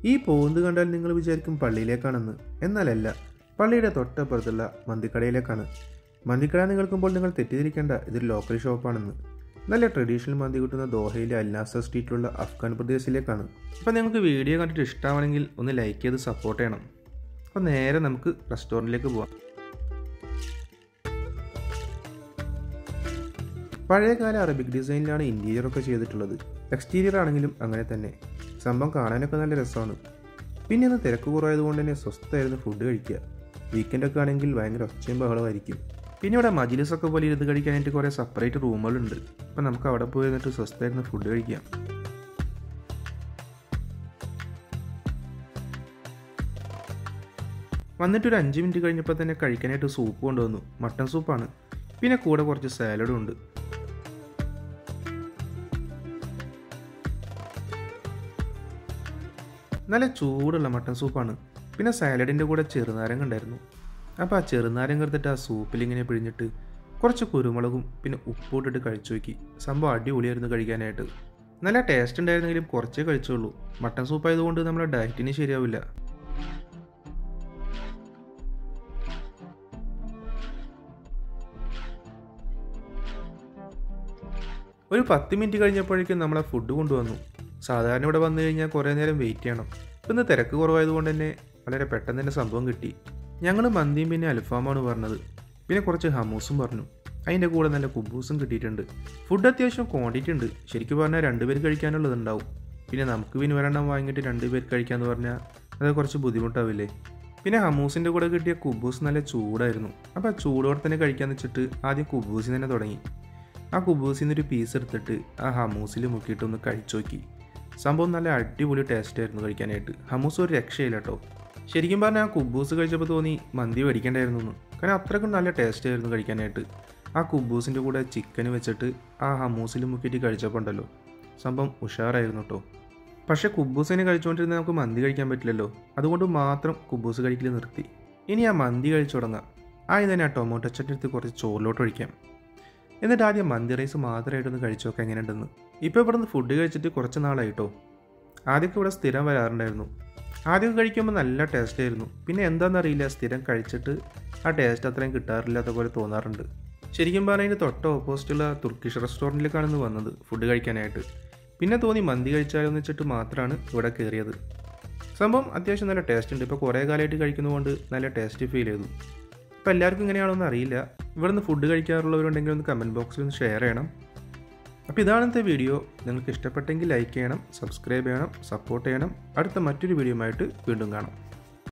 ഈ പോകുന്നത് കണ്ടാൽ നിങ്ങൾ വിചാരിക്കും പള്ളിയിലേക്കാണെന്ന് എന്നാലല്ല പള്ളിയുടെ തൊട്ടപ്പുറത്തുള്ള മന്തിക്കടയിലേക്കാണ് മന്തിക്കട എന്ന് കേൾക്കുമ്പോൾ നിങ്ങൾ തെറ്റിദ്ധരിക്കേണ്ട ഇതൊരു ലോക്കൽ ഷോപ്പാണെന്ന് നല്ല ട്രഡീഷണൽ മന്തി കിട്ടുന്ന ദോഹയിലെ അൽനാസ സ്ട്രീറ്റിലുള്ള അഫ്ഗാൻ പ്രദേശിലേക്കാണ് അപ്പോൾ നിങ്ങൾക്ക് വീഡിയോ കണ്ടിട്ട് ഇഷ്ടമാണെങ്കിൽ ഒന്ന് ലൈക്ക് ചെയ്ത് സപ്പോർട്ട് ചെയ്യണം അപ്പോൾ നേരെ നമുക്ക് റെസ്റ്റോറൻറ്റിലേക്ക് പോവാം പഴയകാല അറബിക് ഡിസൈനിലാണ് ഇൻറ്റീരിയർ ഒക്കെ ചെയ്തിട്ടുള്ളത് എക്സ്റ്റീരിയർ ആണെങ്കിലും അങ്ങനെ തന്നെ സംഭവം കാണാനൊക്കെ നല്ല രസമാണ് പിന്നെ ഒന്ന് തിരക്ക് കുറവായതുകൊണ്ട് തന്നെ സ്വസ്ഥമായിരുന്നു ഫുഡ് കഴിക്കുക വീക്കെൻഡൊക്കെ ആണെങ്കിൽ ഭയങ്കര ഒച്ചയും ബഹളമായിരിക്കും പിന്നെ ഇവിടെ മജിലിസൊക്കെ പോലെ ഇരുന്ന് കഴിക്കാനായിട്ട് കുറേ സെപ്പറേറ്റ് റൂമുകളുണ്ട് അപ്പം നമുക്ക് അവിടെ പോയി എന്നിട്ട് സ്വസ്ഥമായിരുന്നു ഫുഡ് കഴിക്കാം വന്നിട്ട് ഒരു അഞ്ച് മിനിറ്റ് കഴിഞ്ഞപ്പോൾ തന്നെ കഴിക്കാനായിട്ട് സൂപ്പ് കൊണ്ടുവന്നു മട്ടൺ സൂപ്പാണ് പിന്നെ കൂടെ കുറച്ച് സാലഡും ഉണ്ട് നല്ല ചൂടുള്ള മട്ടൺ സൂപ്പാണ് പിന്നെ സാലഡിൻ്റെ കൂടെ ചെറുനാരങ്ങ ഉണ്ടായിരുന്നു അപ്പോൾ ആ ചെറുനാരങ്ങ എടുത്തിട്ട് ആ സൂപ്പിൽ ഇങ്ങനെ പിഴിഞ്ഞിട്ട് കുറച്ച് കുരുമുളകും പിന്നെ ഉപ്പിട്ടിട്ട് കഴിച്ചു നോക്കി സംഭവം അടിപൊളിയായിരുന്നു കഴിക്കാനായിട്ട് നല്ല ടേസ്റ്റ് ഉണ്ടായിരുന്നെങ്കിലും കുറച്ചേ കഴിച്ചുള്ളൂ മട്ടൺ സൂപ്പ് ആയതുകൊണ്ട് നമ്മുടെ ഡയറ്റിന് ശരിയാവില്ല ഒരു പത്ത് മിനിറ്റ് കഴിഞ്ഞപ്പോഴേക്കും നമ്മളെ ഫുഡ് കൊണ്ടുവന്നു സാധാരണ ഇവിടെ വന്നു കഴിഞ്ഞാൽ കുറേ നേരം വെയിറ്റ് ചെയ്യണം ഇപ്പം ഇന്ന് തിരക്ക് കുറവായതുകൊണ്ട് തന്നെ വളരെ പെട്ടെന്ന് തന്നെ സംഭവം കിട്ടി ഞങ്ങൾ മന്തിയും പിന്നെ അൽഫാമാണ് പറഞ്ഞത് പിന്നെ കുറച്ച് ഹമൂസും പറഞ്ഞു അതിൻ്റെ കൂടെ നല്ല കുബൂസും കിട്ടിയിട്ടുണ്ട് ഫുഡ് അത്യാവശ്യം ക്വാണ്ടിറ്റി ഉണ്ട് ശരിക്കും പറഞ്ഞാൽ രണ്ടുപേർ കഴിക്കാനുള്ളതുണ്ടാവും പിന്നെ നമുക്ക് പിന്നെ ഒരെണ്ണം വാങ്ങിയിട്ട് രണ്ടുപേർ കഴിക്കാമെന്ന് പറഞ്ഞാൽ അത് കുറച്ച് ബുദ്ധിമുട്ടാവില്ലേ പിന്നെ ഹമൂസിൻ്റെ കൂടെ കിട്ടിയ കുബൂസ് നല്ല ചൂടായിരുന്നു അപ്പോൾ ആ ചൂടോടെ തന്നെ കഴിക്കാമെന്ന് വെച്ചിട്ട് ആദ്യം കുബൂസിൽ തന്നെ തുടങ്ങി ആ കുബൂസിൽ നിന്നൊരു പീസ് എടുത്തിട്ട് ആ ഹമൂസിൽ മുക്കിയിട്ട് ഒന്ന് കഴിച്ചു നോക്കി സംഭവം നല്ല അടിപൊളി ടേസ്റ്റ് ആയിരുന്നു കഴിക്കാനായിട്ട് ഹമൂസ് ഒരു രക്ഷയില്ല കേട്ടോ ശരിക്കും പറഞ്ഞാൽ ആ കുബൂസ് കഴിച്ചപ്പോൾ തോന്നി മന്തി മേടിക്കേണ്ടായിരുന്നു എന്ന് കാരണം അത്രയ്ക്കും നല്ല ടേസ്റ്റ് ആയിരുന്നു കഴിക്കാനായിട്ട് ആ കുബൂസിൻ്റെ കൂടെ ചിക്കൻ വെച്ചിട്ട് ആ ഹമൂസിൽ മുക്കിയിട്ട് കഴിച്ചപ്പോൾ ഉണ്ടല്ലോ സംഭവം ഉഷാറായിരുന്നു കേട്ടോ പക്ഷേ കുബൂസിനെ കഴിച്ചുകൊണ്ടിരുന്നാൽ നമുക്ക് മന്തി കഴിക്കാൻ പറ്റില്ലല്ലോ അതുകൊണ്ട് മാത്രം കുബൂസ് കഴിക്കൽ നിർത്തി ഇനി ആ മന്തി കഴിച്ചു തുടങ്ങാം ആദ്യം തന്നെ ആ ടൊമാറ്റോ ചട്നി എടുത്ത് കുറച്ച് ചോറിലോട്ട് ഒഴിക്കാം എന്നിട്ട് ആദ്യം മന്തി റൈസ് മാത്രമായിട്ടൊന്ന് കഴിച്ചു നോക്കാം എങ്ങനെയുണ്ടെന്ന് ഇപ്പോൾ ഇവിടെ നിന്ന് ഫുഡ് കഴിച്ചിട്ട് കുറച്ച് നാളായിട്ടോ ആദ്യമൊക്കെ ഇവിടെ സ്ഥിരം വരാറുണ്ടായിരുന്നു ആദ്യമൊക്കെ കഴിക്കുമ്പോൾ നല്ല ടേസ്റ്റ് ആയിരുന്നു പിന്നെ എന്താണെന്നറിയില്ല സ്ഥിരം കഴിച്ചിട്ട് ആ ടേസ്റ്റ് അത്രയും കിട്ടാറില്ലാത്ത പോലെ തോന്നാറുണ്ട് ശരിക്കും പറഞ്ഞാൽ അതിൻ്റെ തൊട്ട് ഓപ്പോസിറ്റുള്ള തുർക്കിഷ് റെസ്റ്റോറൻറ്റിലേക്കാണ് ഇന്ന് വന്നത് ഫുഡ് കഴിക്കാനായിട്ട് പിന്നെ തോന്നി മന്തി കഴിച്ചാലോന്ന് വെച്ചിട്ട് മാത്രമാണ് ഇവിടെ കയറിയത് സംഭവം അത്യാവശ്യം നല്ല ടേസ്റ്റ് ഉണ്ട് ഇപ്പോൾ കുറേ കാലമായിട്ട് കഴിക്കുന്നതുകൊണ്ട് നല്ല ടേസ്റ്റ് ഫീൽ ചെയ്തു അപ്പോൾ എല്ലാവർക്കും ഇങ്ങനെയാണോന്ന് അറിയില്ല ഇവിടുന്ന് ഫുഡ് കഴിക്കാറുള്ളവരുണ്ടെങ്കിൽ ഒന്ന് കമൻറ്റ് ബോക്സിൽ ഒന്ന് ഷെയർ ചെയ്യണം അപ്പോൾ ഇതാണ് ഇന്നത്തെ വീഡിയോ നിങ്ങൾക്ക് ഇഷ്ടപ്പെട്ടെങ്കിൽ ലൈക്ക് ചെയ്യണം സബ്സ്ക്രൈബ് ചെയ്യണം സപ്പോർട്ട് ചെയ്യണം അടുത്ത മറ്റൊരു വീഡിയോ ആയിട്ട് വീണ്ടും കാണാം